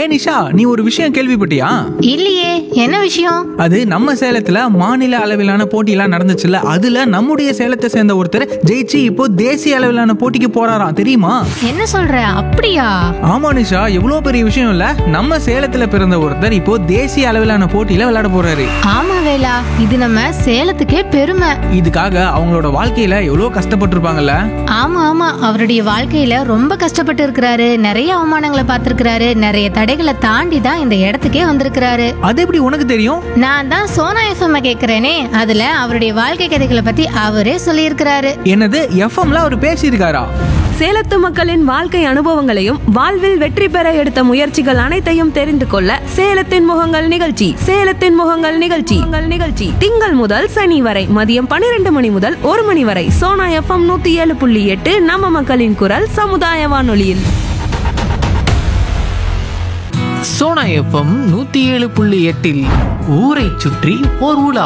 ஹே நிஷா நீ ஒரு விஷயம் கேள்விப்பட்டியா இல்லையே என்ன விஷயம் அது நம்ம சேலத்துல மாநில அளவிலான போட்டியெல்லாம் நடந்துச்சுல்ல அதுல நம்முடைய சேலத்தை சேர்ந்த ஒருத்தர் ஜெயிச்சு இப்போ தேசிய அளவிலான போட்டிக்கு போறாராம் தெரியுமா என்ன சொல்ற அப்படியா ஆமா நிஷா எவ்வளோ பெரிய விஷயம் இல்ல நம்ம சேலத்துல பிறந்த ஒருத்தர் இப்போ தேசிய அளவிலான போட்டியில விளையாட போறாரு ஆமா வேலா இது நம்ம சேலத்துக்கே பெருமை இதுக்காக அவங்களோட வாழ்க்கையில எவ்வளோ கஷ்டப்பட்டிருப்பாங்கல்ல ஆமா ஆமா அவருடைய வாழ்க்கையில ரொம்ப கஷ்டப்பட்டு இருக்கிறாரு நிறைய அவமானங்களை பார்த்திருக்கிறாரு நிறைய தடைகளை தாண்டி தான் இந்த இடத்துக்கே வந்திருக்கிறாரு அது எப்படி உனக்கு தெரியும் நான் தான் சோனா எஃப்எம் கேக்குறேனே அதுல அவருடைய வாழ்க்கை கதைகளை பத்தி அவரே சொல்லியிருக்கிறாரு என்னது எஃப்எம்ல அவர் பேசியிருக்காரா சேலத்து மக்களின் வாழ்க்கை அனுபவங்களையும் வாழ்வில் வெற்றி பெற எடுத்த முயற்சிகள் அனைத்தையும் தெரிந்து கொள்ள சேலத்தின் முகங்கள் நிகழ்ச்சி சேலத்தின் முகங்கள் நிகழ்ச்சி உங்கள் நிகழ்ச்சி திங்கள் முதல் சனி வரை மதியம் பன்னிரண்டு மணி முதல் ஒரு மணி வரை சோனா எஃப்எம் நூத்தி ஏழு புள்ளி எட்டு நம்ம மக்களின் குரல் சமுதாய வானொலியில் சோனா எஃப்எம் நூத்தி ஏழு புள்ளி எட்டில் ஊரை சுற்றி ஓர் உலா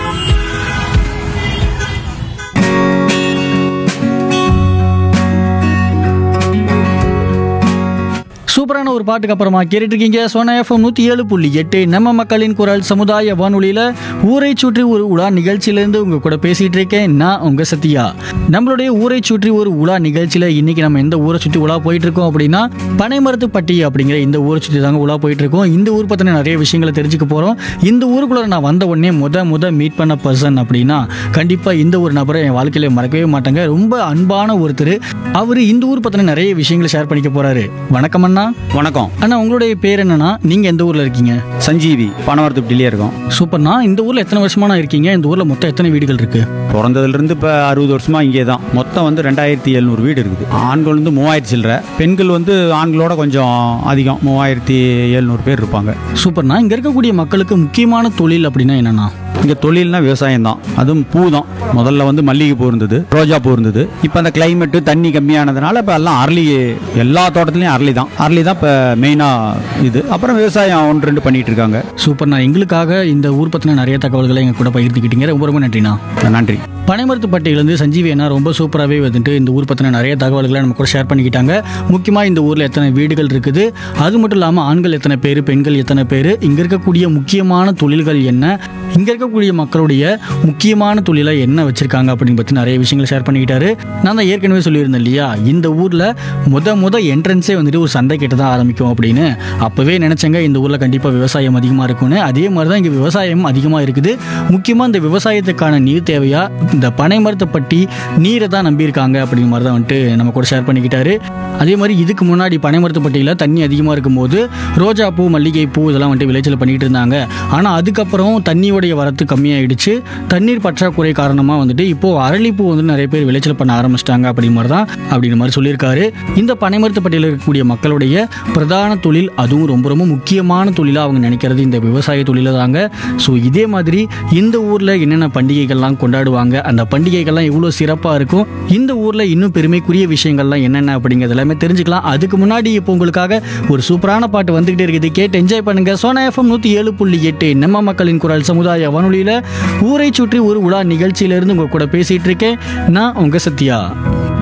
சூப்பரான ஒரு பாட்டுக்கு அப்புறமா கேட்டுட்டு இருக்கீங்க சோனா எஃப்எம் நூற்றி ஏழு புள்ளி எட்டு நம்ம மக்களின் குரல் சமுதாய வானொலியில் ஊரை சுற்றி ஒரு உலா நிகழ்ச்சியிலேருந்து உங்கள் கூட பேசிகிட்டு இருக்கேன் நான் உங்கள் சத்யா நம்மளுடைய ஊரை சுற்றி ஒரு உலா நிகழ்ச்சியில் இன்றைக்கி நம்ம எந்த ஊரை சுற்றி உலா போயிட்டு இருக்கோம் அப்படின்னா பனைமரத்துப்பட்டி அப்படிங்கிற இந்த ஊரை சுற்றி தாங்க உலா போயிட்டு இருக்கோம் இந்த ஊர் பற்றின நிறைய விஷயங்களை தெரிஞ்சுக்க போகிறோம் இந்த ஊருக்குள்ளே நான் வந்த உடனே முத முத மீட் பண்ண பர்சன் அப்படின்னா கண்டிப்பாக இந்த ஒரு நபரை என் வாழ்க்கையில் மறக்கவே மாட்டாங்க ரொம்ப அன்பான ஒருத்தர் அவர் இந்த ஊர் பற்றின நிறைய விஷயங்களை ஷேர் பண்ணிக்க போகிறாரு வணக்கம் அண்ணா வணக்கம் அண்ணா உங்களுடைய பேர் என்னன்னா நீங்க எந்த ஊர்ல இருக்கீங்க சஞ்சீவி பனவரத்துப்பட்டிலே இருக்கோம் சூப்பர்ண்ணா இந்த ஊர்ல எத்தனை வருஷமா இருக்கீங்க இந்த ஊர்ல மொத்தம் எத்தனை வீடுகள் இருக்கு பிறந்ததுலேருந்து இப்போ அறுபது வருஷமா இங்கே தான் மொத்தம் வந்து ரெண்டாயிரத்தி எழுநூறு வீடு இருக்குது ஆண்கள் வந்து மூவாயிரத்தி சில்லற பெண்கள் வந்து ஆண்களோட கொஞ்சம் அதிகம் மூவாயிரத்தி எழுநூறு பேர் இருப்பாங்க சூப்பர்ண்ணா இங்க இருக்கக்கூடிய மக்களுக்கு முக்கியமான தொழில் அப்படின்னா என்னன்னா இங்கே தொழில்னா விவசாயம் தான் அதுவும் பூ தான் முதல்ல வந்து மல்லிகை பூ இருந்தது ரோஜா பூ இருந்தது இப்போ அந்த கிளைமேட்டு தண்ணி கம்மியானதுனால இப்போ எல்லாம் அரளி எல்லா தோட்டத்துலையும் அரளி தான் அரளி தான் இப்போ மெயினாக இது அப்புறம் விவசாயம் ஒன்று ரெண்டு பண்ணிட்டு இருக்காங்க சூப்பர்ண்ணா எங்களுக்காக இந்த ஊர் பத்தின நிறைய தகவல்களை எங்க கூட பகிர்ந்துக்கிட்டீங்க ரொம்ப ரொம்ப நன்றிண்ணா நன்றி பனைமரத்துப்பட்டியிலேருந்து சஞ்சீவி அண்ணா ரொம்ப சூப்பராகவே வந்துட்டு இந்த ஊர் பற்றின நிறைய தகவல்களை நம்ம கூட ஷேர் பண்ணிக்கிட்டாங்க முக்கியமாக இந்த ஊரில் எத்தனை வீடுகள் இருக்குது அது மட்டும் இல்லாமல் ஆண்கள் எத்தனை பேர் பெண்கள் எத்தனை பேர் இங்கே இருக்கக்கூடிய முக்கியமான தொழில்கள் என்ன இங்கே இருக்கக்கூடிய மக்களுடைய முக்கியமான தொழிலை என்ன வச்சுருக்காங்க அப்படின்னு பற்றி நிறைய விஷயங்களை ஷேர் பண்ணிக்கிட்டாரு நான் தான் ஏற்கனவே சொல்லியிருந்தேன் இல்லையா இந்த ஊரில் முத முத என்ட்ரன்ஸே வந்துட்டு ஒரு சந்தை கிட்ட தான் ஆரம்பிக்கும் அப்படின்னு அப்போவே நினச்சேங்க இந்த ஊரில் கண்டிப்பாக விவசாயம் அதிகமாக இருக்கும்னு அதே மாதிரி தான் இங்கே விவசாயம் அதிகமாக இருக்குது முக்கியமாக இந்த விவசாயத்துக்கான நீர் தேவையா இந்த பனை மரத்தைப்பட்டி நீரை தான் நம்பியிருக்காங்க அப்படிங்கிற மாதிரி தான் வந்துட்டு நம்ம கூட ஷேர் பண்ணிக்கிட்டாரு அதே மாதிரி இதுக்கு முன்னாடி பனை மரத்துப்பட்டியில் தண்ணி அதிகமாக இருக்கும்போது ரோஜா பூ மல்லிகை பூ இதெல்லாம் வந்துட்டு விளைச்சல் பண்ணிக்கிட்டு இருந்தாங்க ஆனால் அதுக்கப்புறம் தண்ணியோடைய வரத்து கம்மியாயிடுச்சு தண்ணீர் பற்றாக்குறை காரணமாக வந்துட்டு இப்போது அரளிப்பூ வந்து நிறைய பேர் விளைச்சல் பண்ண ஆரம்பிச்சிட்டாங்க அப்படிங்கிற மாதிரி தான் அப்படிங்கிற மாதிரி சொல்லியிருக்காரு இந்த பனை மரத்துப்பட்டியில் இருக்கக்கூடிய மக்களுடைய பிரதான தொழில் அதுவும் ரொம்ப ரொம்ப முக்கியமான தொழிலாக அவங்க நினைக்கிறது இந்த விவசாய தொழிலை தாங்க ஸோ இதே மாதிரி இந்த ஊரில் என்னென்ன பண்டிகைகள்லாம் கொண்டாடுவாங்க அந்த பண்டிகைகள்லாம் எவ்வளோ சிறப்பாக இருக்கும் இந்த ஊரில் இன்னும் பெருமைக்குரிய விஷயங்கள்லாம் என்னென்ன அப்படிங்கிறது எல்லாமே தெரிஞ்சுக்கலாம் அதுக்கு முன்னாடி இப்போ உங்களுக்காக ஒரு சூப்பரான பாட்டு வந்துகிட்டே இருக்குது கேட்டு என்ஜாய் பண்ணுங்க சோனா எஃப்எம் நூற்றி ஏழு புள்ளி எட்டு நம்ம மக்களின் குரல் சமுதாய வானொலியில் ஊரை சுற்றி ஒரு உலா நிகழ்ச்சியிலிருந்து உங்கள் கூட பேசிகிட்டு இருக்கேன் நான் உங்கள் சத்யா